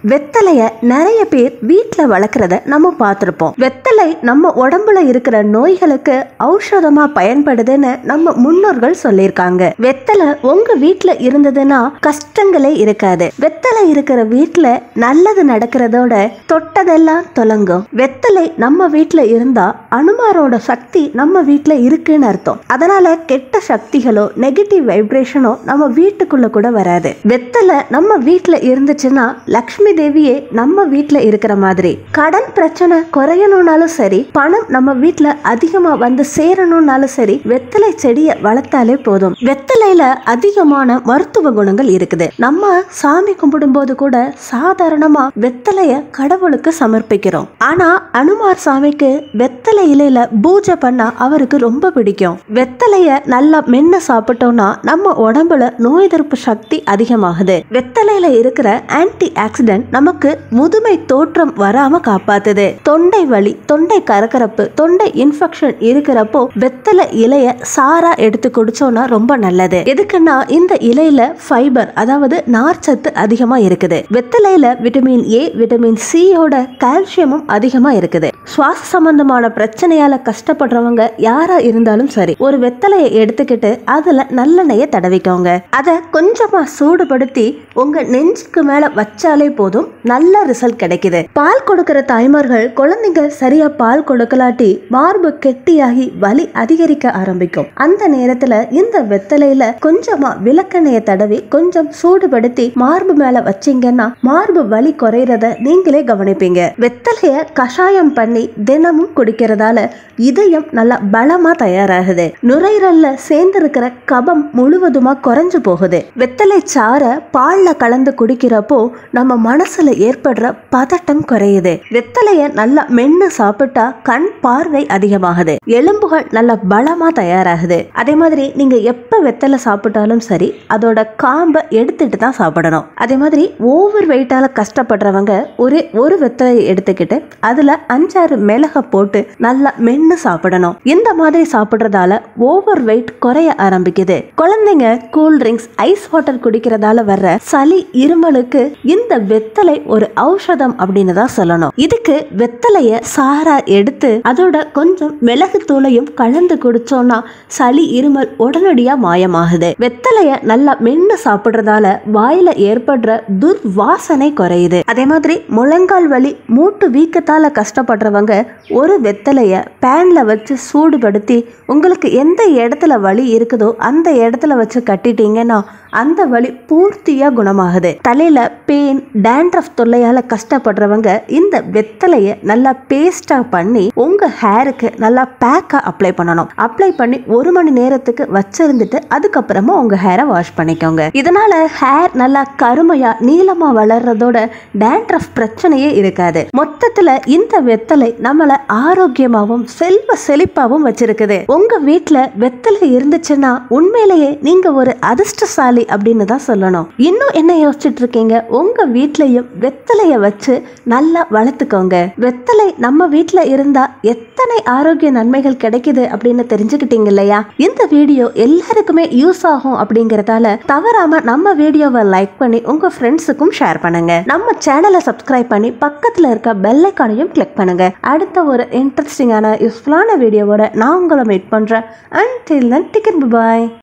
வெத்தலைய நிறைய பேர் வீட்ல வளர்க்கறத நம்ம பார்த்திருப்போம் வெத்தலை நம்ம உடம்புல இருக்கிற நோய்களுக்கு ஔஷதமா பயன்படுதுன்னு நம்ம முன்னோர்கள் சொல்லியிருக்காங்க வெத்தலை உங்க வீட்ல இருந்ததுன்னா கஷ்டங்களே இருக்காது வெத்தலை இருக்கிற வீட்ல நல்லது நடக்கிறதோட தொட்டதெல்லாம் தொலங்கும் வெத்தலை நம்ம வீட்ல இருந்தா அனுமாரோட சக்தி நம்ம வீட்ல இருக்குன்னு அர்த்தம் அதனால கெட்ட சக்திகளோ நெகட்டிவ் வைப்ரேஷனோ நம்ம வீட்டுக்குள்ள கூட வராது வெத்தலை நம்ம வீட்ல இருந்துச்சுன்னா லக்ஷ்மி தேவியே நம்ம வீட்ல இருக்கிற மாதிரி கடன் பிரச்சனை குறையணும்னாலும் சரி பணம் நம்ம வீட்ல அதிகமா வந்து சேரணும்னாலும் சரி வெத்தலை செடியை வளர்த்தாலே போதும் வெத்தலையில அதிகமான மருத்துவ குணங்கள் இருக்குது நம்ம சாமி கும்பிடும்போது கூட சாதாரணமா வெத்தலைய கடவுளுக்கு சமர்ப்பிக்கிறோம் ஆனா அனுமார் சாமிக்கு வெத்தலை இலையில பூஜை பண்ணா அவருக்கு ரொம்ப பிடிக்கும் வெத்தலைய நல்லா மென்னு சாப்பிட்டோம்னா நம்ம உடம்புல நோய் எதிர்ப்பு சக்தி அதிகமாகுது வெத்தலையில இருக்கிற ஆன்டி ஆக்சிடென்ட் நமக்கு முதுமை தோற்றம் வராம காப்பாத்துது தொண்டை வலி தொண்டை கரகரப்பு தொண்டை இன்ஃபெக்ஷன் இருக்கிறப்போ வெத்தலை இலைய சாரா எடுத்து குடிச்சோம்னா ரொம்ப நல்லது எதுக்குன்னா இந்த இலையில ஃபைபர் அதாவது நார்ச்சத்து அதிகமா இருக்குது வெத்தலையில விட்டமின் ஏ விட்டமின் சியோட கால்சியமும் அதிகமா இருக்குது சுவாச சம்பந்தமான பிரச்சனையால கஷ்டப்படுறவங்க யாரா இருந்தாலும் சரி ஒரு வெத்தலையை எடுத்துக்கிட்டு அதுல நல்லெண்ணெயை தடவிக்கோங்க அதை கொஞ்சமா சூடுபடுத்தி உங்க நெஞ்சுக்கு மேல வச்சாலே போதும் நல்ல ரிசல்ட் கிடைக்குது பால் கொடுக்கிற தாய்மார்கள் குழந்தைங்க சரியா பால் கொடுக்கலாட்டி மார்பு கெட்டியாகி வலி அதிகரிக்க ஆரம்பிக்கும் அந்த நேரத்துல இந்த வெத்தலையில கொஞ்சமா விளக்கெண்ணெயை தடவி கொஞ்சம் சூடுபடுத்தி மார்பு மேல வச்சீங்கன்னா மார்பு வலி குறையறத நீங்களே கவனிப்பீங்க வெத்தலைய கஷாயம் பண்ணி தினமும் குடிக்கிறதால இதயம் நல்லா பலமா தயாராகுது நுரையீரல்ல சேர்ந்திருக்கிற கபம் முழுவதுமா குறைஞ்சு போகுது வெத்தலை சாற பால்ல கலந்து குடிக்கிறப்போ நம்ம மனசுல ஏற்படுற பதட்டம் குறையுது வெத்தலைய நல்லா மென்னு சாப்பிட்டா கண் பார்வை அதிகமாகுது எலும்புகள் நல்லா பலமா தயாராகுது அதே மாதிரி நீங்க எப்ப வெத்தலை சாப்பிட்டாலும் சரி அதோட காம்பை எடுத்துட்டு தான் சாப்பிடணும் அதே மாதிரி ஓவர் வெயிட்டால கஷ்டப்படுறவங்க ஒரே ஒரு வெத்தலையை எடுத்துக்கிட்டு அதுல அஞ்சாறு மிளக போட்டு நல்லா மென்னு சாப்பிடணும் இந்த மாதிரி சாப்பிடுறதால ஓவர் வெயிட் குறைய ஆரம்பிக்குது குழந்தைங்க கூல் ட்ரிங்க்ஸ் ஐஸ் வாட்டர் குடிக்கிறதால வர்ற சளி இருமலுக்கு இந்த வெத்தலை ஒரு ஔஷதம் அப்படின்னு தான் சொல்லணும் இதுக்கு வெத்தலைய சாரா எடுத்து அதோட கொஞ்சம் மிளகு தூளையும் கலந்து குடிச்சோம்னா சளி இருமல் உடனடியா மாயமாகுது வெத்தலைய நல்லா மென்னு சாப்பிடுறதால வாயில ஏற்படுற துர்வாசனை குறையுது அதே மாதிரி முழங்கால் வலி மூட்டு வீக்கத்தால கஷ்டப்படுறவங்க ஒரு வெத்தலைய பேன்ல வச்சு சூடுபடுத்தி உங்களுக்கு எந்த இடத்துல வலி இருக்குதோ அந்த இடத்துல வச்சு கட்டிட்டீங்கன்னா அந்த வலி பூர்த்தியா குணமாகுது தலையில பெயின் டேண்ட்ரஃப் தொல்லையால கஷ்டப்படுறவங்க இந்த வெத்தலைய நல்லா பேஸ்டா பண்ணி உங்க ஹேருக்கு நல்லா பேக்கா அப்ளை பண்ணணும் அப்ளை பண்ணி ஒரு மணி நேரத்துக்கு வச்சிருந்துட்டு அதுக்கப்புறமா உங்க ஹேரை வாஷ் பண்ணிக்கோங்க இதனால ஹேர் நல்லா கருமையா நீளமா வளர்றதோட டேண்ட்ரஃப் பிரச்சனையே இருக்காது மொத்தத்துல இந்த வெத்தலை நம்மள ஆரோக்கியமாவும் செல்வ செழிப்பாவும் வச்சிருக்குது உங்க வீட்ல வெத்தலை இருந்துச்சுன்னா உண்மையிலேயே நீங்க ஒரு அதிர்ஷ்டசாலி அப்படின்னு தான் சொல்லணும் இன்னும் என்ன யோசிச்சுட்டு இருக்கீங்க உங்க வீட்லயும் வெத்தலைய வச்சு நல்லா வளர்த்துக்கோங்க வெத்தலை நம்ம வீட்ல இருந்தா எத்தனை ஆரோக்கிய நன்மைகள் கிடைக்குது அப்படின்னு தெரிஞ்சுக்கிட்டீங்க இல்லையா இந்த வீடியோ எல்லாருக்குமே யூஸ் ஆகும் அப்படிங்கறதால தவறாம நம்ம வீடியோவை லைக் பண்ணி உங்க ஃப்ரெண்ட்ஸுக்கும் ஷேர் பண்ணுங்க நம்ம சேனலை சப்ஸ்கிரைப் பண்ணி பக்கத்துல இருக்க பெல் ஐக்கானையும் கிளிக் பண்ணுங்க அடுத்த ஒரு இன்ட்ரெஸ்டிங்கான யூஸ்ஃபுல்லான வீடியோவோட நான் உங்களை மீட் பண்றேன் and till than ticket bye